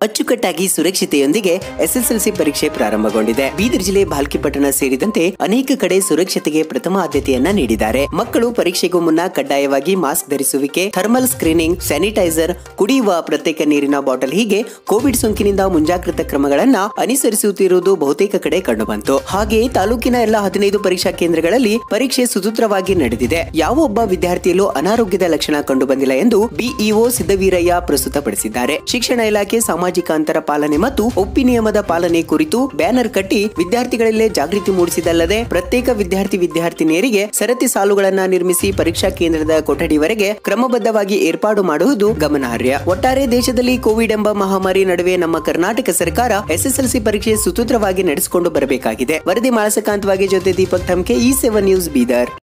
ಅಚ್ಚುಕಟ್ಟಾಗಿ ಸುರಕ್ಷತೆಯೊಂದಿಗೆ ಎಸ್ಎಸ್ಎಲ್ಸಿ ಪರೀಕ್ಷೆ ಪ್ರಾರಂಭಗೊಂಡಿದೆ ಬೀದರ್ ಜಿಲ್ಲೆ ಭಾಲ್ಕಿ ಪಟ್ಟಣ ಸೇರಿದಂತೆ ಅನೇಕ ಕಡೆ ಸುರಕ್ಷತೆಗೆ ಪ್ರಥಮ ಆದ್ಯತೆಯನ್ನ ನೀಡಿದ್ದಾರೆ ಮಕ್ಕಳು ಪರೀಕ್ಷೆಗೂ ಮುನ್ನ ಕಡ್ಡಾಯವಾಗಿ ಮಾಸ್ಕ್ ಧರಿಸುವಿಕೆ ಥರ್ಮಲ್ ಸ್ಕ್ರೀನಿಂಗ್ ಸ್ಯಾನಿಟೈಸರ್ ಕುಡಿಯುವ ಪ್ರತ್ಯೇಕ ನೀರಿನ ಬಾಟಲ್ ಹೀಗೆ ಕೋವಿಡ್ ಸೋಂಕಿನಿಂದ ಮುಂಜಾಗ್ರತಾ ಕ್ರಮಗಳನ್ನ ಅನುಸರಿಸುತ್ತಿರುವುದು ಬಹುತೇಕ ಕಡೆ ಕಂಡುಬಂತು ಹಾಗೆಯೇ ತಾಲೂಕಿನ ಎಲ್ಲ ಹದಿನೈದು ಪರೀಕ್ಷಾ ಕೇಂದ್ರಗಳಲ್ಲಿ ಪರೀಕ್ಷೆ ಸುಸೂತ್ರವಾಗಿ ನಡೆದಿದೆ ಯಾವ ಒಬ್ಬ ವಿದ್ಯಾರ್ಥಿಯಲ್ಲೂ ಅನಾರೋಗ್ಯದ ಲಕ್ಷಣ ಕಂಡು ಬಂದಿಲ್ಲ ಎಂದು ಬಿಇಒ ಸಿದ್ದವೀರಯ್ಯ ಪ್ರಸ್ತುತಪಡಿಸಿದ್ದಾರೆ ಶಿಕ್ಷಣ ಇಲಾಖೆ ಸಾಮಾಜಿಕ ಅಂತರ ಪಾಲನೆ ಮತ್ತು ಒಪ್ಪಿ ನಿಯಮದ ಪಾಲನೆ ಕುರಿತು ಬ್ಯಾನರ್ ಕಟ್ಟಿ ವಿದ್ಯಾರ್ಥಿಗಳಲ್ಲೇ ಜಾಗೃತಿ ಮೂಡಿಸಿದಲ್ಲದೆ ಪ್ರತ್ಯೇಕ ವಿದ್ಯಾರ್ಥಿ ವಿದ್ಯಾರ್ಥಿನಿಯರಿಗೆ ಸರತಿ ಸಾಲುಗಳನ್ನ ನಿರ್ಮಿಸಿ ಪರೀಕ್ಷಾ ಕೇಂದ್ರದ ಕೊಠಡಿವರೆಗೆ ಕ್ರಮಬದ್ಧವಾಗಿ ಏರ್ಪಾಡು ಮಾಡುವುದು ಗಮನಾರ್ಹ ಒಟ್ಟಾರೆ ದೇಶದಲ್ಲಿ ಕೋವಿಡ್ ಎಂಬ ಮಹಾಮಾರಿ ನಡುವೆ ನಮ್ಮ ಕರ್ನಾಟಕ ಸರ್ಕಾರ ಎಸ್ಎಸ್ಎಲ್ಸಿ ಪರೀಕ್ಷೆ ಸುಸೂತ್ರವಾಗಿ ನಡೆಸಿಕೊಂಡು ಬರಬೇಕಾಗಿದೆ ವರದಿ ಮಾಳಸಕಾಂತವಾಗಿ ಜೊತೆ ದೀಪಕ್ ಥಮ್ಕೆ ಈ ಸೆವೆನ್ ನ್ಯೂಸ್ ಬೀದರ್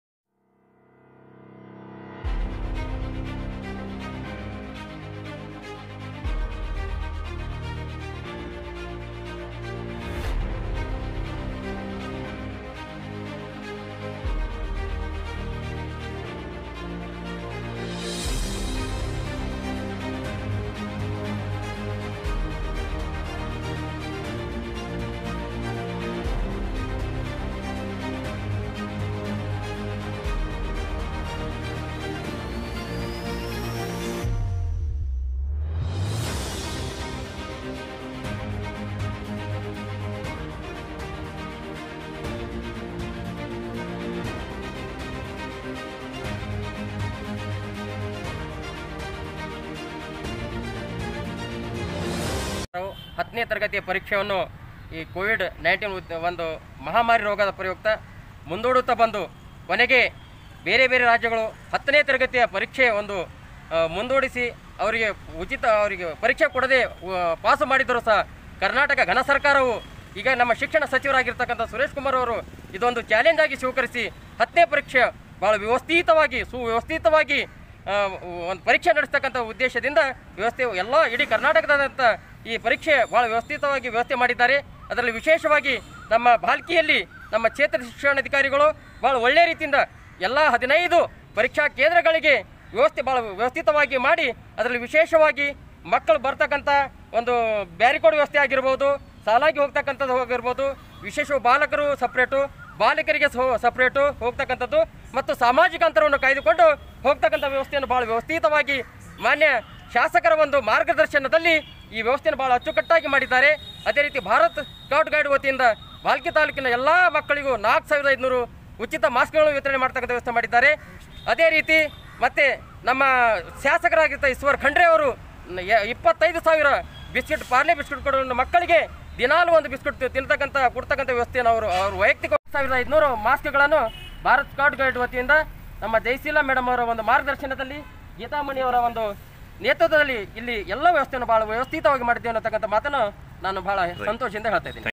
ನಾವು ಹತ್ತನೇ ತರಗತಿಯ ಪರೀಕ್ಷೆಯನ್ನು ಈ ಕೋವಿಡ್ ನೈನ್ಟೀನ್ ಒಂದು ಮಹಾಮಾರಿ ರೋಗದ ಪ್ರಯುಕ್ತ ಮುಂದೂಡುತ್ತಾ ಬಂದು ಕೊನೆಗೆ ಬೇರೆ ಬೇರೆ ರಾಜ್ಯಗಳು ಹತ್ತನೇ ತರಗತಿಯ ಪರೀಕ್ಷೆ ಒಂದು ಆ, ಮುಂದೂಡಿಸಿ ಅವರಿಗೆ ಉಚಿತ ಅವರಿಗೆ ಪರೀಕ್ಷೆ ಕೊಡದೆ ಆ, ಪಾಸು ಮಾಡಿದರೂ ಸಹ ಕರ್ನಾಟಕ ಘನ ಸರ್ಕಾರವು ಈಗ ನಮ್ಮ ಶಿಕ್ಷಣ ಸಚಿವರಾಗಿರ್ತಕ್ಕಂಥ ಸುರೇಶ್ ಕುಮಾರ್ ಅವರು ಇದೊಂದು ಚಾಲೆಂಜ್ ಆಗಿ ಸ್ವೀಕರಿಸಿ ಹತ್ತನೇ ಪರೀಕ್ಷೆ ಭಾಳ ವ್ಯವಸ್ಥಿತವಾಗಿ ಸುವ್ಯವಸ್ಥಿತವಾಗಿ ಆ, ಒಂದು ಪರೀಕ್ಷೆ ನಡೆಸ್ತಕ್ಕಂಥ ಉದ್ದೇಶದಿಂದ ವ್ಯವಸ್ಥೆ ಎಲ್ಲ ಇಡೀ ಕರ್ನಾಟಕದಾದ್ಯಂತ ಈ ಪರೀಕ್ಷೆ ಭಾಳ ವ್ಯವಸ್ಥಿತವಾಗಿ ವ್ಯವಸ್ಥೆ ಮಾಡಿದ್ದಾರೆ ಅದರಲ್ಲಿ ವಿಶೇಷವಾಗಿ ನಮ್ಮ ಬಾಲ್ಕಿಯಲ್ಲಿ ನಮ್ಮ ಕ್ಷೇತ್ರ ಶಿಕ್ಷಣಾಧಿಕಾರಿಗಳು ಭಾಳ ಒಳ್ಳೆಯ ರೀತಿಯಿಂದ ಎಲ್ಲ ಹದಿನೈದು ಪರೀಕ್ಷಾ ಕೇಂದ್ರಗಳಿಗೆ ವ್ಯವಸ್ಥೆ ಭಾಳ ವ್ಯವಸ್ಥಿತವಾಗಿ ಮಾಡಿ ಅದರಲ್ಲಿ ವಿಶೇಷವಾಗಿ ಮಕ್ಕಳು ಬರ್ತಕ್ಕಂಥ ಒಂದು ಬ್ಯಾರಿಕೋಡ್ ವ್ಯವಸ್ಥೆ ಆಗಿರ್ಬೋದು ಸಾಲಾಗಿ ಹೋಗ್ತಕ್ಕಂಥದ್ದು ಹೋಗಿರ್ಬೋದು ವಿಶೇಷ ಬಾಲಕರು ಸಪ್ರೇಟು ಬಾಲಕರಿಗೆ ಸಪ್ರೇಟು ಹೋಗ್ತಕ್ಕಂಥದ್ದು ಮತ್ತು ಸಾಮಾಜಿಕ ಅಂತರವನ್ನು ಕಾಯ್ದುಕೊಂಡು ಹೋಗ್ತಕ್ಕಂಥ ವ್ಯವಸ್ಥೆಯನ್ನು ಭಾಳ ವ್ಯವಸ್ಥಿತವಾಗಿ ಮಾನ್ಯ ಶಾಸಕರ ಒಂದು ಮಾರ್ಗದರ್ಶನದಲ್ಲಿ ಈ ವ್ಯವಸ್ಥೆಯನ್ನು ಭಾಳ ಅಚ್ಚುಕಟ್ಟಾಗಿ ಮಾಡಿದ್ದಾರೆ ಅದೇ ರೀತಿ ಭಾರತ್ ಸ್ಕೌಟ್ ಗೈಡ್ ವತಿಯಿಂದ ಬಾಲ್ಕಿ ತಾಲೂಕಿನ ಎಲ್ಲ ಮಕ್ಕಳಿಗೂ ನಾಲ್ಕು ಸಾವಿರದ ಐದುನೂರು ಉಚಿತ ಮಾಸ್ಕ್ಗಳನ್ನು ವಿತರಣೆ ಮಾಡ್ತಕ್ಕಂಥ ವ್ಯವಸ್ಥೆ ಮಾಡಿದ್ದಾರೆ ಅದೇ ರೀತಿ ಮತ್ತೆ ನಮ್ಮ ಶಾಸಕರಾಗಿದ್ದ ಈಶ್ವರ್ ಖಂಡ್ರೆ ಅವರು ನ- ಯ- ಇಪ್ಪತ್ತೈದು ಸಾವಿರ ಬಿಸ್ಕೆಟ್ ಪಾರ್ಲೆ ಬಿಸ್ಕೆಟ್ ಕೊಡೋ ಮಕ್ಕಳಿಗೆ ದಿನಾಲು ಒಂದು ಬಿಸ್ಕೆಟ್ ತಿನ್ನತಕ್ಕಂಥ ಕೊಡ್ತಕ್ಕಂಥ ವ್ಯವಸ್ಥೆಯನ್ನು ಅವರು ಅವರು ವೈಯಕ್ತಿಕ ಸಾವಿರದ ಐದುನೂರು ಮಾಸ್ಕ್ಗಳನ್ನು ಭಾರತ್ ಸ್ಕೌಟ್ ಗೈಡ್ ವತಿಯಿಂದ ನಮ್ಮ ಜಯಶೀಲಾ ಮೇಡಮ್ ಅವರ ಒಂದು ಮಾರ್ಗದರ್ಶನದಲ್ಲಿ ಗೀತಾಮಣಿ ಅವರ ಒಂದು ನೇತೃತ್ವದಲ್ಲಿ ಇಲ್ಲಿ ಎಲ್ಲ ವ್ಯವಸ್ಥೆಯನ್ನು ಭಾಳ ವ್ಯವಸ್ಥಿತವಾಗಿ ಮಾಡಿದ್ದೇವೆ ಅನ್ನತಕ್ಕಂಥ ಮಾತನ್ನು ನಾನು ಬಹಳ ಸಂತೋಷದಿಂದ ಹೇಳ್ತಾ ಇದ್ದೀನಿ